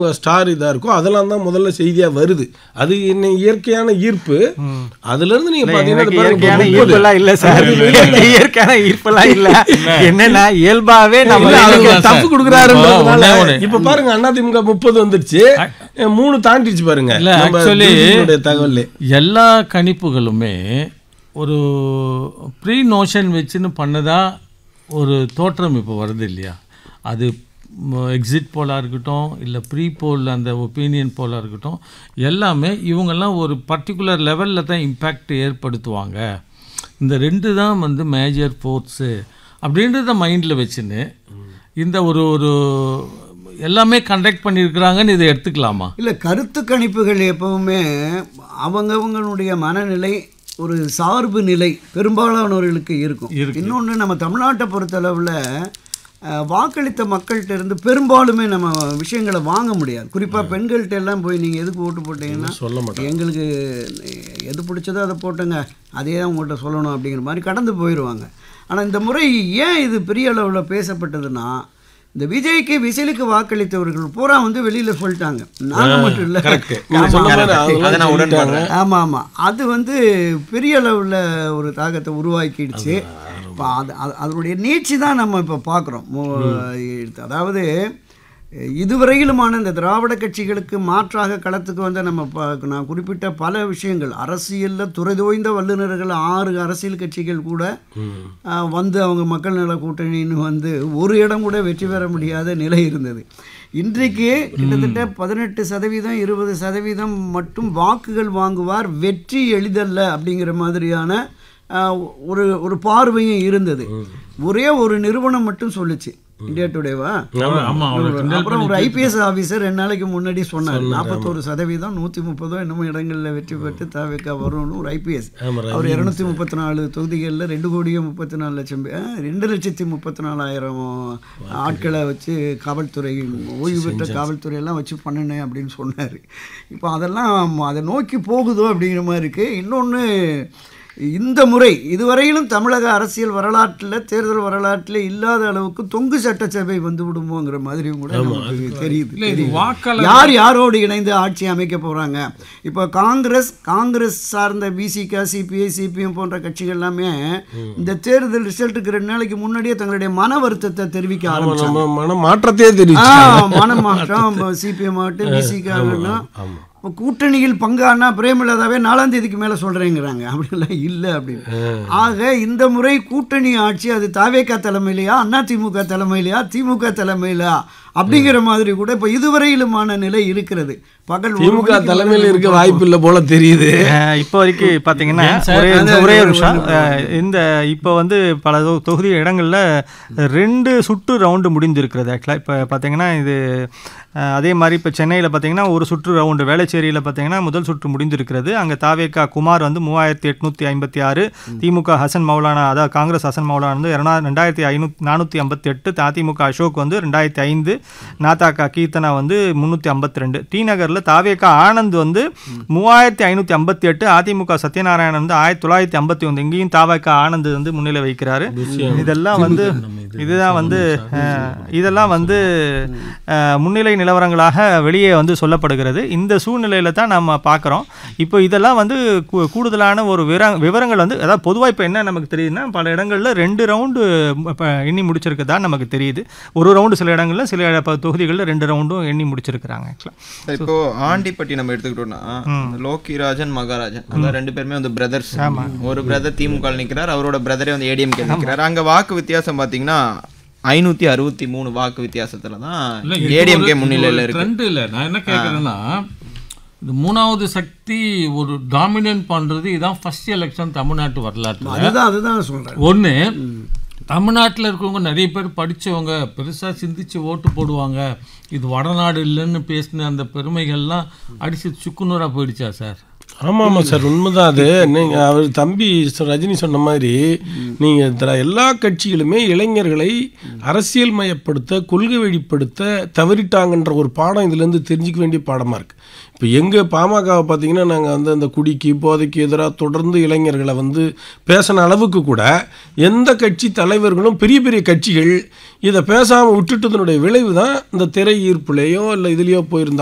Star இதா இருக்கும் அதெல்லாம் தான் முதல்ல செய்தியா வருது அது என்ன இயற்கையான ஈர்ப்பு அதுல இருந்து நீங்க பாத்தீங்கன்னா எனக்கு இது பாருங்க, இயற்கையான இப்ப முப்பது. ஈர்ப்பெல்லாம் இல்ல சார் இயற்கையான ஈர்ப்பெல்லாம் இல்ல என்னன்னா இயல்பாவே நம்ம இல்ல, எனக்கு அதுக்கு சார். தப்பு கொடுக்குறாருன்றதுனால ஒண்ணே ஒண்ணு. இப்ப பாருங்க அதிமுக முப்பது வந்துருச்சு மூணு தாண்டிடுச்சு பாருங்க இல்ல, நம்ம actually- DG-னுடைய தகவல் எல்லா கணிப்புகளுமே ஒரு ப்ரீ நோஷன் வச்சுன்னு பண்ணதா ஒரு தோற்றம் இப்போ வருது இல்லையா அது எக்ஸிட் போலாக இருக்கட்டும் இல்லை ப்ரீ போல் அந்த ஒப்பீனியன் போலாக இருக்கட்டும் எல்லாமே இவங்கெல்லாம் ஒரு பர்டிகுலர் லெவலில் தான் இம்பேக்ட் ஏற்படுத்துவாங்க இந்த ரெண்டு தான் வந்து மேஜர் ஃபோர்ஸு அப்படின்றத மைண்டில் வச்சுன்னு இந்த ஒரு ஒரு எல்லாமே கண்டக்ட் பண்ணியிருக்கிறாங்கன்னு இதை எடுத்துக்கலாமா இல்லை கருத்து கணிப்புகள் எப்பவுமே அவங்கவங்களுடைய மனநிலை ஒரு சார்பு நிலை பெரும்பாலானவர்களுக்கு இருக்கும் இன்னொன்று நம்ம தமிழ்நாட்டை பொறுத்தளவில் அஹ், வாக்களித்த மக்கள்கிட்ட இருந்து பெரும்பாலுமே நம்ம விஷயங்களை வாங்க முடியாது குறிப்பாக பெண்கள்கிட்ட எல்லாம் போய் நீங்கள் எதுக்கு ஓட்டு போட்டீங்கன்னா சொல்ல மாட்டேன் எங்களுக்கு எது பிடிச்சதோ அதை போட்டுங்க அதே தான் உங்கள்கிட்ட சொல்லணும் அப்படிங்கிற மாதிரி கடந்து போயிடுவாங்க ஆனால் இந்த முறை ஏன் இது பெரிய அளவில் பேசப்பட்டதுன்னா இந்த விஜய்க்கு விசிலுக்கு வாக்களித்தவர்கள் பூரா வந்து வெளியில் சொல்லிட்டாங்க நாங்கள் மட்டும் இல்லை கரெக்ட் நீங்க சொன்ன மாதிரி அதை நான் அவங்க உடன்படுறேன் ஆமாம் ஆமாம் அது வந்து பெரிய அளவில் ஒரு தாக்கத்தை உருவாக்கிடுச்சு இப்போ அது அது- அதனுடைய நீட்சி தான் நம்ம இப்போ பார்க்குறோம் அதாவது இதுவரையிலுமான இந்த திராவிட கட்சிகளுக்கு மாற்றாக களத்துக்கு வந்த நம்ம ப- நான் குறிப்பிட்ட பல விஷயங்கள் அரசியலில் துறைதோய்ந்த வல்லுநர்கள் ஆறு அரசியல் கட்சிகள் கூட ஆ, வந்து அவங்க மக்கள் நல கூட்டணின்னு வந்து ஒரு இடம் கூட வெற்றி பெற முடியாத நிலை இருந்தது இன்றைக்கு கிட்டத்தட்ட பதினெட்டு சதவீதம் இருபது சதவீதம் மட்டும் வாக்குகள் வாங்குவார் வெற்றி எளிதல்ல அப்படிங்கிற மாதிரியான ஆ, ஒரு ஒரு பார்வையும் இருந்தது ஒரே ஒரு நிறுவனம் மட்டும் சொல்லுச்சு இந்தியா டுடேவா ஆமா அவரை கிண்டல் அப்புறம் ஒரு ஐபிஎஸ் ஆஃபீஸர் ரெண்டு நாளைக்கு முன்னாடி சொன்னார் நாற்பத்தோரு சதவீதம் நூற்றி முப்பதோ என்னமோ இடங்களில் வெற்றி பெற்று தாவேக்கா வரும்னு ஒரு ஐபிஎஸ் ஆமா, அவர் இரநூத்தி முப்பத்தி நாலு தொகுதிகளில் ரெண்டு கோடியே முப்பத்தி நாலு லட்சம் பேர் ஆ, ரெண்டு லட்சத்தி முப்பத்தி நாலாயிரம் ஆட்களை வச்சு காவல்துறை ஓய்வு பெற்ற காவல்துறை எல்லாம் வச்சு பண்ணினேன் அப்படின்னு சொன்னார் இப்போ அதெல்லாம் அதை நோக்கி போகுதோ அப்படிங்கிற மாதிரி இருக்குது இன்னொன்று இந்த முறை இதுவரையிலும் தமிழக அரசியல் வரலாற்றில் தேர்தல் வரலாற்றில் இல்லாத அளவுக்கு தொங்கு சட்டசபை வந்து விடுமோங்கிற மாதிரியும் கூட நமக்கு தெரியுது இல்லை இது தெரியுது. வாக்காளர் யார் யாரோடு இணைந்து ஆட்சி அமைக்க போகிறாங்க இப்போ காங்கிரஸ் காங்கிரஸ் சார்ந்த பிசிகா சிபிஐ சிபிஎம் போன்ற கட்சிகள் எல்லாமே இந்த தேர்தல் ரிசல்ட்டுக்கு ரெண்டு நாளைக்கு முன்னாடியே தங்களுடைய மன வருத்தத்தை தெரிவிக்க ஆரம்பிச்சாங்க நம்ம மன மாற்றத்தையே தெரியும் ஆ, மனமாற்றம் சிபிஎம் ஆகட்டும் பிசிகா இப்போ கூட்டணியில் பங்கானா பிரேமலதாவே நாலாம் தேதிக்கு மேலே சொல்கிறேங்கிறாங்க அப்படிலாம் இல்லை அப்படின்னு ஆக இந்த முறை கூட்டணி ஆட்சி அது தாவேக்கா தலைமையிலையா அண்ணா திமுக தலைமையிலையா திமுக தலைமையிலா அப்படிங்கிற மாதிரி கூட இப்போ இதுவரையிலுமான நிலை இருக்கிறது பகல் ஒரு திமுக மணிக்கு தலைமையில் மேல இருக்க வாய்ப்பு இல்லை போல தெரியுது அஹ் இப்போ வரைக்கும் பார்த்தீங்கன்னா ஒரே இந்த ஒரே ஒரு நிமிஷம் அஹ் இந்த இப்போ வந்து பல தொ- தொகுதி இடங்களில் ரெண்டு சுற்று ரவுண்டு முடிந்திருக்கிறது ஆக்சுவலாக இப்போ பார்த்தீங்கன்னா இது அஹ் அதே மாதிரி இப்போ சென்னையில் பார்த்தீங்கன்னா ஒரு சுற்று ரவுண்டு வேளச்சேரியில் பார்த்தீங்கன்னா முதல் சுற்று முடிந்திருக்கிறது அங்கே தாவேக்கா குமார் வந்து மூவாயிரத்தி எட்நூற்றி ஐம்பத்தி ஆறு திமுக ஹசன் மௌலானா அதாவது காங்கிரஸ் ஹசன் மௌலானா வந்து இரநா ரெண்டாயிரத்தி ஐநூற்றி நானூற்றி ஐம்பத்தி எட்டு அதிமுக அசோக் வந்து ரெண்டாயிரத்தி ஐந்து நாதாக்கா கீர்த்தனா வந்து முந்நூற்றி ஐம்பத்தி ரெண்டு டி நகரில் தாவேக்கா ஆனந்த் வந்து மூவாயிரத்தி ஐநூற்றி ஐம்பத்தி எட்டு அதிமுக சத்யநாராயணன் வந்து ஆயிரத்தி தொள்ளாயிரத்தி ஐம்பத்தி ஒன்று இங்கேயும் தாவேக்கா ஆனந்த் வந்து முன்னிலை வைக்கிறாரு இதெல்லாம் வந்து இதுதான் வந்து அஹ், இதெல்லாம் வந்து அஹ், முன்னிலை நிலவரங்களாக வெளியே வந்து சொல்லப்படுகிறது இந்த சூழ்நிலையில தான் நம்ம பார்க்குறோம் இப்போ இதெல்லாம் வந்து கூ- கூடுதலான ஒரு விவர விவரங்கள் வந்து அதாவது பொதுவாக இப்போ என்ன நமக்கு தெரியுதுன்னா பல இடங்களில் ரெண்டு ரவுண்டு இப்போ எண்ணி முடிச்சிருக்கதா நமக்கு தெரியுது ஒரு ரவுண்டு சில இடங்களில் சில ப- தொகுதிகளில் ரெண்டு ரவுண்டும் எண்ணி முடிச்சிருக்கிறாங்க ஆக்சுவலாக சார், இப்போ ஆண்டிப்பட்டி நம்ம எடுத்துக்கிட்டோம்னா லோக்கிராஜன் மகாராஜன் அந்த ரெண்டு பேருமே வந்து பிரதர்ஸ் ஒரு பிரதர் திமுக நிக்கிறார் அவரோட பிரதரே வந்து ஏடிஎம்கே நிக்கிறார் அங்க வாக்கு வித்தியாசம் பாத்தீங்கன்னா ஐநூத்தி அறுபத்தி மூணு வாக்கு வித்தியாசத்துல தான் இல்ல, இது ஏடிஎம்கே ஒரு- முன்னிலையில இது ஒரு இருக்கு trend இல்ல நான் என்ன கேட்குறேன்னா இந்த மூணாவது சக்தி ஒரு டாமினன்ட் பண்றது இதான் ஃபர்ஸ்ட் எலெக்ஷன் தமிழ்நாட்டு வரலாற்றுல அதுதான் அதுதான் சொல்கிறேன் ஒன்று தமிழ்நாட்டில் இருக்கிறவங்க நிறைய பேர் படிச்சவங்க பெருசாக சிந்திச்சு ஓட்டு போடுவாங்க இது வடநாடு இல்லைன்னு பேசின அந்த பெருமைகள்லாம் அடிச்சு சுக்குநூறாக போயிடுச்சா சார் ஆமாம் ஆமாம் சார் உண்மைதான் அது நீங்கள் அவர் தம்பி ச- ரஜினி சொன்ன மாதிரி நீங்கள் இதில் எல்லா கட்சிகளுமே இளைஞர்களை அரசியல் மயப்படுத்த கொள்கை வழிப்படுத்த தவறிட்டாங்கன்ற ஒரு பாடம் இதுலேருந்து தெரிஞ்சுக்க வேண்டிய பாடமாக இருக்குது இப்போ எங்கள் பாமகவை பார்த்தீங்கன்னா நாங்கள் வந்து அந்த குடிக்கு போதைக்கு எதிராக தொடர்ந்து இளைஞர்களை வந்து பேசின அளவுக்கு கூட எந்த கட்சி தலைவர்களும் பெரிய பெரிய கட்சிகள் இதை பேசாமல் விட்டுட்டதனுடைய விளைவு தான் இந்த திரை ஈர்ப்புலேயோ இல்லை இதுலேயோ போயிருந்த